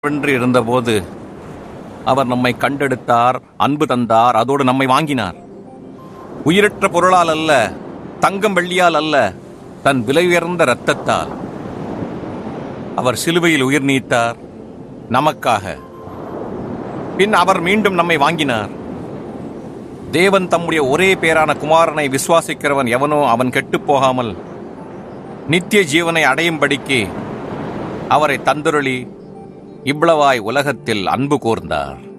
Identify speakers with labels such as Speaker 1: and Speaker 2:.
Speaker 1: வென்று இருந்தபோது அவர் நம்மை கண்டெடுத்தார் அன்பு தந்தார் அதோடு நம்மை வாங்கினார் உயிரற்ற பொருளால் அல்ல தங்கம் வெள்ளியால் அல்ல தன் விலை உயர்ந்த இரத்தத்தால் அவர் சிலுவையில் உயிர் நீத்தார் நமக்காக பின் அவர் மீண்டும் நம்மை வாங்கினார் தேவன் தம்முடைய ஒரே பேரான குமாரனை விசுவாசிக்கிறவன் எவனோ அவன் கெட்டுப் போகாமல் நித்திய ஜீவனை அடையும்படிக்கு அவரை தந்துருளி இவ்வளவாய் உலகத்தில் அன்பு கூர்ந்தார்